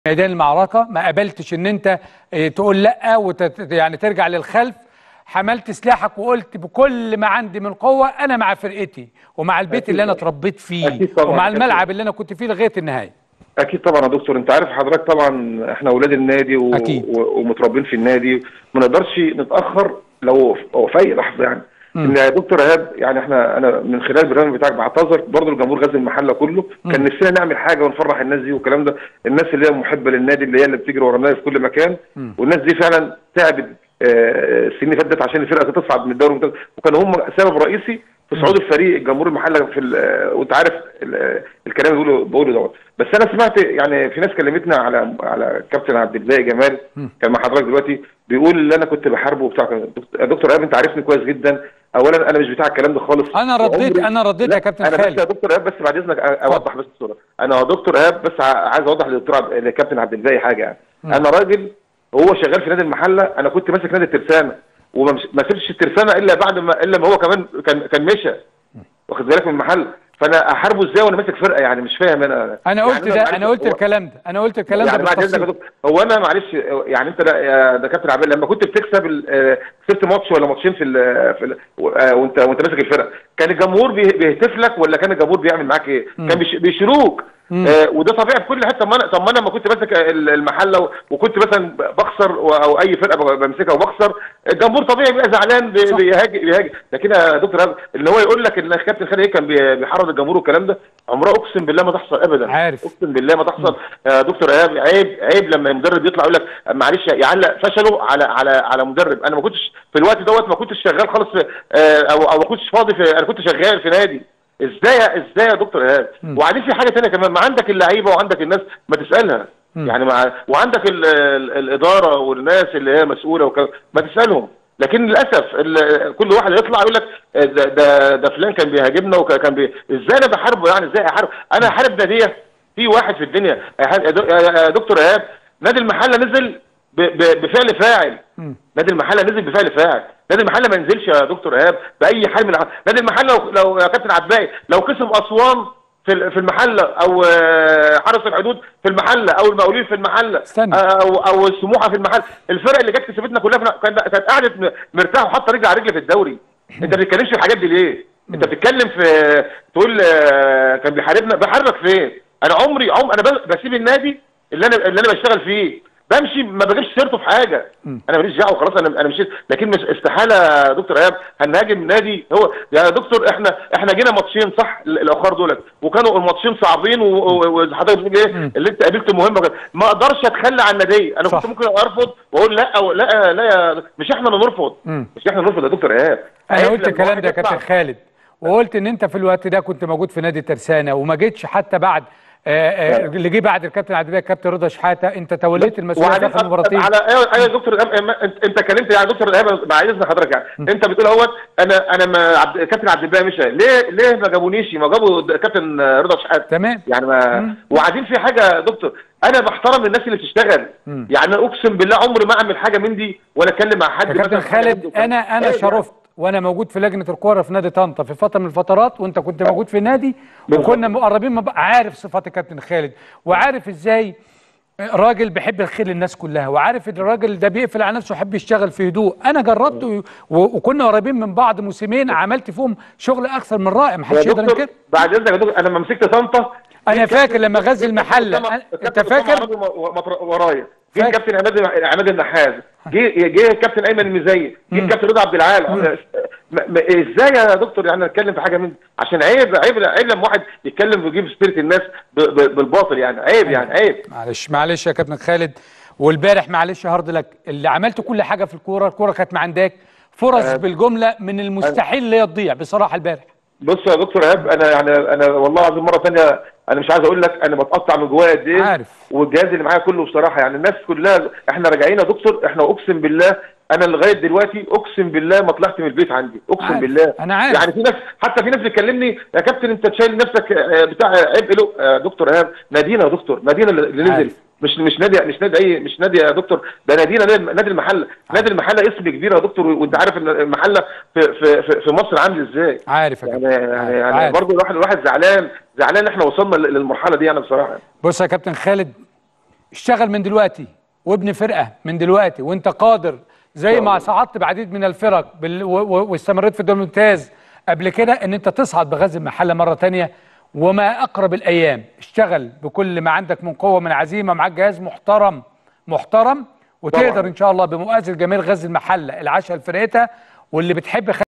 ميدان المعركه ما قبلتش ان انت اه، تقول لا وت... يعني ترجع للخلف حملت سلاحك وقلت بكل ما عندي من قوه انا مع فرقتي ومع البيت اللي انا اتربيت فيه أكيد طبعاً، ومع أكيد. الملعب اللي انا كنت فيه لغايه النهايه اكيد طبعا يا دكتور انت عارف حضرتك طبعا احنا اولاد النادي و... أكيد. و... ومتربين في النادي ما نقدرش نتاخر لو أو في اي لحظه يعني ان يا دكتور ايهاب يعني احنا انا من خلال البرنامج بتاعك بعتذر برضه الجمهور غزل المحله كله كان نفسنا نعمل حاجه ونفرح الناس دي والكلام ده الناس اللي هي محبه للنادي اللي هي اللي بتجري ورا النادي في كل مكان والناس دي فعلا تعبت آه، السنين اللي فاتت عشان الفرقه تصعد من الدوري الممتاز وكانوا هم سبب رئيسي في صعود الفريق الجمهور المحله في ال- آه، وانت عارف ال- آه، الكلام اللي بيقوله بقوله دوت بس انا سمعت يعني في ناس كلمتنا على على كابتن عبد الباقي جمال كان مع حضرتك دلوقتي بيقول اللي انا كنت بحاربه وبتاع يا دكتور ايهاب انت عارفني كويس جدا اولا انا مش بتاع الكلام ده خالص انا رديت وعمري- انا رديت لا، يا كابتن انا بس خالد يا دكتور ايهاب بس بعد اذنك أ- اوضح بس الصوره انا يا دكتور ايهاب بس ع- عايز اوضح للدكتور عبد... لكابتن عبد الباقي حاجه يعني انا راجل هو شغال في نادي المحله انا كنت ماسك نادي الترسانه وما مش- ما سبتش الترسانه الا بعد ما الا ما هو كمان كان كان مشى واخد بالك من المحل فانا احاربه ازاي وانا ماسك فرقه يعني مش فاهم انا انا قلت يعني ده معلش انا قلت هو- الكلام ده انا قلت الكلام ده يعني بعد اذنك يا بالتفصيل دكتور هو انا معلش يعني انت لا- يا ده كابتن عبد لما كنت بتكسب ال- آه، كسبت ماتش ولا ماتشين في ال في ال آه، وانت وانت ماسك الفرقه كان الجمهور بيه- بيهتف لك ولا كان الجمهور بيعمل معاك ايه؟ كان بيش- بيشيلوك آه وده طبيعي في كل حته طب ما انا طب ما انا لما كنت ماسك ال- المحله و- وكنت مثلا بخسر و- او اي فرقه ب- بمسكها وبخسر الجمهور طبيعي بيبقى زعلان بي- صح. بيهاجم بيهاجم لكن يا دكتور هاب- ان هو يقول لك ان كابتن خالد إيه كان بي- بيحرض الجمهور والكلام ده عمرها اقسم بالله ما تحصل ابدا عارف. اقسم بالله ما تحصل يا دكتور ايهاب عيب عيب لما المدرب يطلع يقول لك معلش يعلق فشله على على على مدرب انا ما كنتش في الوقت دوت ما كنتش شغال خالص في آه، او او ما كنتش فاضي في انا كنت شغال في نادي ازاي ازاي يا دكتور ايهاب وبعدين في حاجه ثانيه كمان ما عندك اللعيبه وعندك الناس ما تسالها يعني مع وعندك ال ال الاداره والناس اللي هي مسؤوله وكذا ما تسالهم لكن للاسف ال- كل واحد يطلع يقول لك ده ده, ده فلان كان بيهاجمنا وكان بي... ازاي انا بحاربه يعني ازاي احارب انا احارب ناديه في واحد في الدنيا يا ح- يا دك- يا دكتور ايهاب نادي المحله نزل ب... ب... بفعل فاعل نادي المحله نزل بفعل فاعل نادي المحله ما نزلش يا دكتور ايهاب باي حال من الأحوال. نادي المحله لو, لو يا كابتن عباقي لو كسب اسوان في ال- في المحله او آه، حرس الحدود في المحله او المقاولين في المحله استنى. او او السموحه في المحل الفرق اللي جت كسبتنا كلها في كانت كانت قعدت م- مرتاحه وحاطه رجل على رجل في الدوري انت ما بتتكلمش في الحاجات دي ليه انت بتتكلم في تقول آه، كان بيحاربنا بحاربك فين انا عمري عم انا ب- بسيب النادي اللي انا اللي انا بشتغل فيه بمشي ما بجيبش سيرته في حاجه انا ماليش دعوه خلاص انا انا مشيت لكن مش استحاله يا دكتور ايهاب هنهاجم نادي هو يا دكتور احنا احنا جينا ماتشين صح ال- الاخر دولت وكانوا الماتشين صعبين و- و- وحضرتك بتقول ايه اللي انت قابلت مهمه وكده. ما اقدرش اتخلى عن الناديه انا صح. كنت ممكن ارفض واقول لا أو لا لا يا مش احنا اللي نرفض مش احنا اللي نرفض يا دكتور ايهاب انا عيب قلت لما الكلام واحد ده يا يطلع- كابتن خالد وقلت ان انت في الوقت ده كنت موجود في نادي ترسانه وما جيتش حتى بعد آه، آه، اللي جه بعد الكابتن عبد الباقي الكابتن رضا شحاته انت توليت المسؤوليه وبعدين في المباراتين على ايوه ايوه يا دكتور إيهاب، إيهاب، انت انت كلمت يا دكتور ايهاب بعد اذن حضرتك يعني انت بتقول اهوت انا انا ما عبد كابتن عبد الباقي مشى ليه ليه ما جابونيش ما جابوا د- كابتن رضا شحاته تمام يعني ما وبعدين في حاجه يا دكتور انا بحترم الناس اللي بتشتغل يعني أنا اقسم بالله عمري ما اعمل حاجه من دي ولا اتكلم مع حد يا كابتن مثلاً في حاجة من خالد دي. انا انا عيب شرفت وانا موجود في لجنه الكوره في نادي طنطا في فتره من الفترات وانت كنت موجود في النادي بالظبط. وكنا مقربين من بعض. عارف صفات الكابتن خالد وعارف ازاي راجل بيحب الخير للناس كلها وعارف ان الراجل ده بيقفل على نفسه ويحب يشتغل في هدوء انا جربت و- و- وكنا قريبين من بعض موسمين عملت فيهم شغل اكثر من رائع يا محدش يقدر دكتور ينكر بعد اذنك يا دكتور انا لما مسكت طنطا انا جه فاكر كابتن- لما غزل المحله الكابتن أنا- انت الكابتن أسامة فاكر عربي م- م- ورايا جه فاكر. الكابتن عماد عماد النحاس جه جه الكابتن ايمن المزي جه الكابتن رضا عبد العال م- م- ازاي يا دكتور يعني نتكلم في حاجه من عشان عيب عيب عيب لما واحد يتكلم ويجيب سيره الناس ب- ب- بالباطل يعني عيب يعني عيب معلش معلش يا كابتن خالد والبارح معلش هارد لك اللي عملت كل حاجه في الكوره الكوره كانت ما عندك فرص بالجمله من المستحيل اللي هي تضيع بصراحه البارح بص يا دكتور ايهاب انا يعني انا والله العظيم مره ثانيه انا مش عايز اقول لك انا بتقطع من جوايا قد ايه عارف. والجهاز اللي معايا كله بصراحه يعني الناس كلها احنا راجعين يا دكتور احنا اقسم بالله انا لغايه دلوقتي اقسم بالله ما طلعت من البيت عندي اقسم عارف. بالله أنا عارف. يعني في ناس حتى في ناس بتكلمني يا كابتن انت شايل نفسك آه، بتاع عبء له آه، دكتور ايهاب نادينا يا دكتور نادينا اللي نزل عارف. مش مش نادي مش نادي اي مش نادي يا دكتور ده نادينا نادي نادي المحله نادي المحله اسم كبير يا دكتور وانت عارف ان المحله في في في, في مصر عامل ازاي عارف يا يعني كابتن يعني, عارف. يعني عارف. برضه الواحد الواحد زعلان زعلان احنا وصلنا لل- للمرحله دي انا بصراحه بص يا كابتن خالد اشتغل من دلوقتي وابن فرقه من دلوقتي وانت قادر زي شاء ما الله. صعدت بعديد من الفرق بال... و... و... واستمريت في الدوري الممتاز قبل كده ان انت تصعد بغزل المحله مره تانية وما اقرب الايام اشتغل بكل ما عندك من قوه من عزيمه معاك جهاز محترم محترم وتقدر طبعاً. ان شاء الله بمؤازر جماهير غزل المحله العشاء لفرقتها واللي بتحب